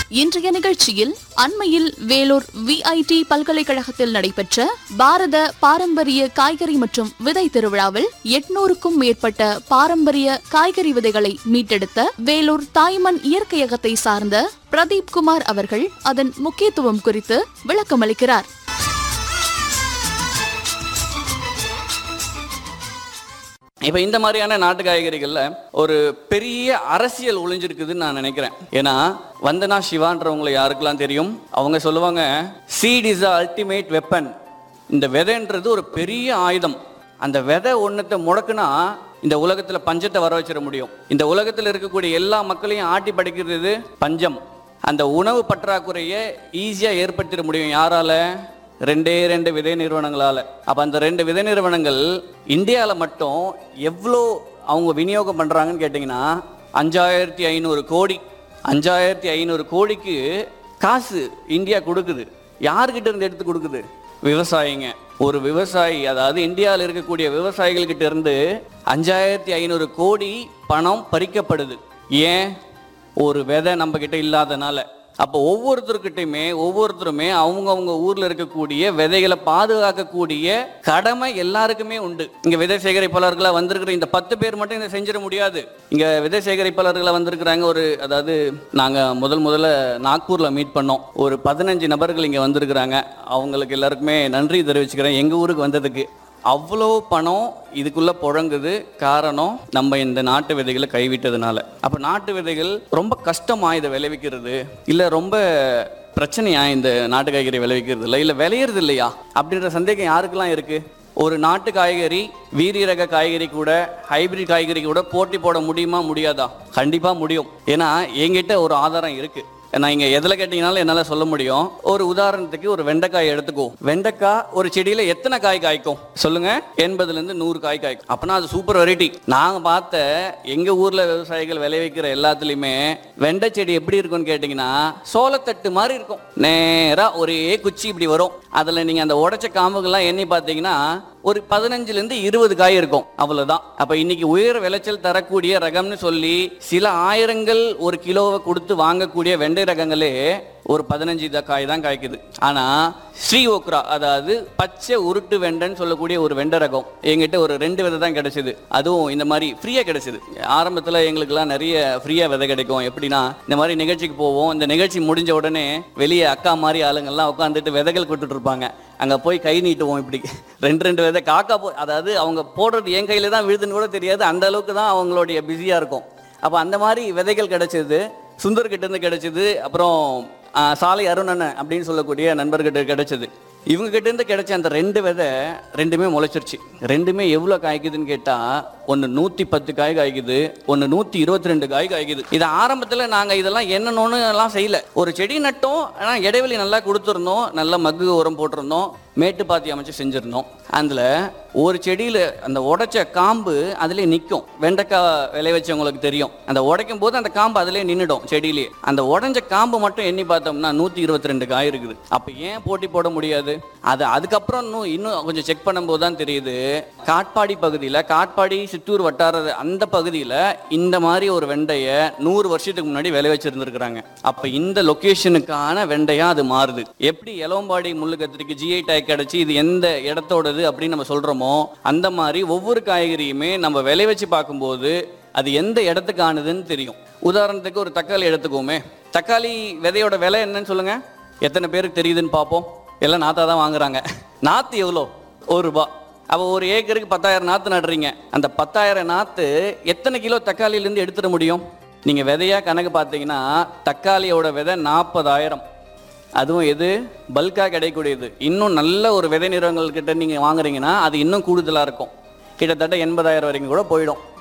இன்றைய நிகழ்ச்சியில் அண்மையில் வேலூர் விஐடி பல்கலைக்கழகத்தில் நடைபெற்ற பாரத பாரம்பரிய காய்கறி மற்றும் விதை திருவிழாவில் எட்நூறுக்கும் மேற்பட்ட பாரம்பரிய காய்கறி விதைகளை மீட்டெடுத்த வேலூர் தாய்மண் இயற்கையகத்தை சார்ந்த பிரதீப் குமார் அவர்கள் அதன் முக்கியத்துவம் குறித்து விளக்கமளிக்கிறார் இப்போ இந்த மாதிரியான நாட்டு காய்கறிகளில் ஒரு பெரிய அரசியல் ஒளிஞ்சிருக்குதுன்னு நான் நினைக்கிறேன் ஏன்னா வந்தனா சிவான்றவங்களை யாருக்கெல்லாம் தெரியும் அவங்க சொல்லுவாங்க seed is a ultimate weapon இந்த விதைன்றது ஒரு பெரிய ஆயுதம் அந்த விதை ஒன்றத்தை முடக்குனா இந்த உலகத்தில் பஞ்சத்தை வர வச்சிட முடியும் இந்த உலகத்தில் இருக்கக்கூடிய எல்லா மக்களையும் ஆட்டி படைக்கிறது பஞ்சம் அந்த உணவு பற்றாக்குறையை ஈஸியாக ஏற்படுத்திட முடியும் யாரால ரெண்டே ரெண்டு விதை நிறுவனங்களால் அப்போ அந்த ரெண்டு விதை நிறுவனங்கள் இந்தியாவில் மட்டும் எவ்வளோ அவங்க விநியோகம் பண்ணுறாங்கன்னு கேட்டிங்கன்னா அஞ்சாயிரத்தி ஐநூறு கோடி அஞ்சாயிரத்தி ஐநூறு கோடிக்கு காசு இந்தியா கொடுக்குது யார்கிட்ட இருந்து எடுத்து கொடுக்குது விவசாயிங்க ஒரு விவசாயி அதாவது இந்தியாவில் இருக்கக்கூடிய விவசாயிகள்கிட்ட இருந்து அஞ்சாயிரத்தி ஐநூறு கோடி பணம் பறிக்கப்படுது ஏன் ஒரு விதை நம்ம கிட்ட இல்லாதனால அப்போ ஒவ்வொருத்தருக்கிட்டையுமே ஒவ்வொருத்தருமே அவங்கவங்க ஊர்ல இருக்கக்கூடிய விதைகளை பாதுகாக்கக்கூடிய கடமை எல்லாருக்குமே உண்டு இங்க விதை சேகரிப்பாளர்களா வந்திருக்கிற இந்த பத்து பேர் மட்டும் இதை செஞ்சிட முடியாது இங்க விதை சேகரிப்பாளர்களா வந்திருக்கிறாங்க ஒரு அதாவது நாங்க முதல் முதல்ல நாக்பூர்ல மீட் பண்ணோம் ஒரு பதினஞ்சு நபர்கள் இங்க வந்திருக்கிறாங்க அவங்களுக்கு எல்லாருக்குமே நன்றி தெரிவிச்சுக்கிறேன் எங்க ஊருக்கு வந்ததுக்கு அவ்வளோ பணம் இதுக்குள்ள புழங்குது காரணம் நம்ம இந்த நாட்டு விதைகளை கைவிட்டதுனால அப்ப நாட்டு விதைகள் ரொம்ப கஷ்டமா இதை விளைவிக்கிறது இல்ல ரொம்ப பிரச்சனையா இந்த நாட்டு காய்கறி விளைவிக்கிறது இல்லை இல்ல விளையிறது இல்லையா அப்படின்ற சந்தேகம் யாருக்கெல்லாம் இருக்கு ஒரு நாட்டு காய்கறி வீரிய ரக காய்கறி கூட ஹைபிரிட் காய்கறி கூட போட்டி போட முடியுமா முடியாதா கண்டிப்பா முடியும் ஏன்னா என்கிட்ட ஒரு ஆதாரம் இருக்கு நான் இங்க எதுல கேட்டீங்கனாலும் என்னால சொல்ல முடியும் ஒரு உதாரணத்துக்கு ஒரு வெண்டைக்காய் எடுத்துக்குவோம் வெண்டைக்காய் ஒரு செடியில எத்தனை காய் காய்க்கும் சொல்லுங்க எண்பதுல இருந்து நூறு காய் காய்க்கும் அப்பனா அது சூப்பர் வெரைட்டி நாங்க பார்த்த எங்க ஊர்ல விவசாயிகள் விளைவிக்கிற எல்லாத்துலயுமே வெண்டை செடி எப்படி இருக்கும்னு கேட்டீங்கன்னா சோளத்தட்டு மாதிரி இருக்கும் நேரா ஒரே குச்சி இப்படி வரும் அதுல நீங்க அந்த உடைச்ச காம்புகள்லாம் எண்ணி பார்த்தீங்கன்னா ஒரு பதினஞ்சுல இருந்து இருபது காய் இருக்கும் அவ்வளவுதான் அப்ப இன்னைக்கு உயர் விளைச்சல் தரக்கூடிய ரகம்னு சொல்லி சில ஆயிரங்கள் ஒரு கிலோவை கொடுத்து வாங்கக்கூடிய வெண்டை ரகங்களே ஒரு பதினஞ்சு இத காய் தான் காய்க்குது ஆனா ஸ்ரீ ஓக்ரா அதாவது பச்சை உருட்டு வெண்டைன்னு சொல்லக்கூடிய ஒரு வெண்டை ரகம் எங்கிட்ட ஒரு ரெண்டு விதை தான் கிடைச்சது அதுவும் இந்த மாதிரி ஃப்ரீயா கிடைச்சது ஆரம்பத்துல எங்களுக்கெல்லாம் நிறைய ஃப்ரீயா விதை கிடைக்கும் எப்படின்னா இந்த மாதிரி நிகழ்ச்சிக்கு போவோம் இந்த நிகழ்ச்சி முடிஞ்ச உடனே வெளியே அக்கா மாதிரி ஆளுங்கள்லாம் உட்காந்துட்டு விதைகள் கொடுத்துட்டு இருப்பாங்க அங்க போய் கை நீட்டுவோம் இப்படி ரெண்டு ரெண்டு விதை காக்கா போ அதாவது அவங்க போடுறது என் கையில தான் விழுதுன்னு கூட தெரியாது அந்த அளவுக்கு தான் அவங்களுடைய பிஸியா இருக்கும் அப்ப அந்த மாதிரி விதைகள் கிடைச்சது சுந்தர் கிட்ட இருந்து கிடைச்சது அப்புறம் ஆ, சாலை அருணன் அப்படின்னு சொல்லக்கூடிய நண்பர்கிட்ட கிடைச்சது இவங்க கிட்ட இருந்து கிடைச்ச அந்த ரெண்டு விதை ரெண்டுமே முளைச்சிருச்சு ரெண்டுமே எவ்வளோ காய்க்குதுன்னு கேட்டா ஒன்று நூற்றி பத்து காய் காய்க்குது ஒன்று நூற்றி இருபத்தி ரெண்டு காய் காய்க்குது இது ஆரம்பத்தில் நாங்கள் இதெல்லாம் என்னன்னு எல்லாம் செய்யல ஒரு செடி நட்டோம் ஆனால் இடைவெளி நல்லா கொடுத்துருந்தோம் நல்லா மக்கு உரம் போட்டிருந்தோம் மேட்டு பாத்தி அமைச்சு செஞ்சுருந்தோம் அதில் ஒரு செடியில் அந்த உடைச்ச காம்பு அதிலே நிற்கும் வெண்டைக்காய் விளை வச்சவங்களுக்கு தெரியும் அந்த உடைக்கும் போது அந்த காம்பு அதிலே நின்றுடும் செடியிலேயே அந்த உடைஞ்ச காம்பு மட்டும் எண்ணி பார்த்தோம்னா நூற்றி இருபத்தி ரெண்டு காய் இருக்குது அப்போ ஏன் போட்டி போட முடியாது அது அதுக்கப்புறம் இன்னும் இன்னும் கொஞ்சம் செக் பண்ணும்போது தான் தெரியுது காட்பாடி பகுதியில் காட்பாடி சித்தூர் வட்டார அந்த பகுதியில் இந்த மாதிரி ஒரு வெண்டையை நூறு வருஷத்துக்கு முன்னாடி விளை வச்சிருந்துருக்குறாங்க அப்போ இந்த லொக்கேஷனுக்கான வெண்டையா அது மாறுது எப்படி எலவம்பாடி முள்ளு கத்திரிக்கு ஜிஐ டேக் கிடைச்சி இது எந்த இடத்தோடது அப்படின்னு நம்ம சொல்றோமோ அந்த மாதிரி ஒவ்வொரு காய்கறியுமே நம்ம விளை வச்சு பார்க்கும்போது அது எந்த இடத்துக்கானதுன்னு தெரியும் உதாரணத்துக்கு ஒரு தக்காளி எடுத்துக்கோமே தக்காளி விதையோட விலை என்னன்னு சொல்லுங்க எத்தனை பேருக்கு தெரியுதுன்னு பார்ப்போம் எல்லாம் நாத்தா தான் வாங்குறாங்க நாத்து எவ்வளோ ஒரு ரூபா அப்போ ஒரு ஏக்கருக்கு பத்தாயிரம் நாற்று நடுறீங்க அந்த பத்தாயிரம் நாற்று எத்தனை கிலோ தக்காளியிலேருந்து எடுத்துட முடியும் நீங்கள் விதையாக கணக்கு பார்த்தீங்கன்னா தக்காளியோட விதை நாற்பதாயிரம் அதுவும் எது பல்காக கிடைக்கக்கூடியது இன்னும் நல்ல ஒரு விதை நிறுவனங்கள் கிட்ட நீங்கள் வாங்குறீங்கன்னா அது இன்னும் கூடுதலாக இருக்கும் கிட்டத்தட்ட எண்பதாயிரம் வரைக்கும் கூட போயிடும்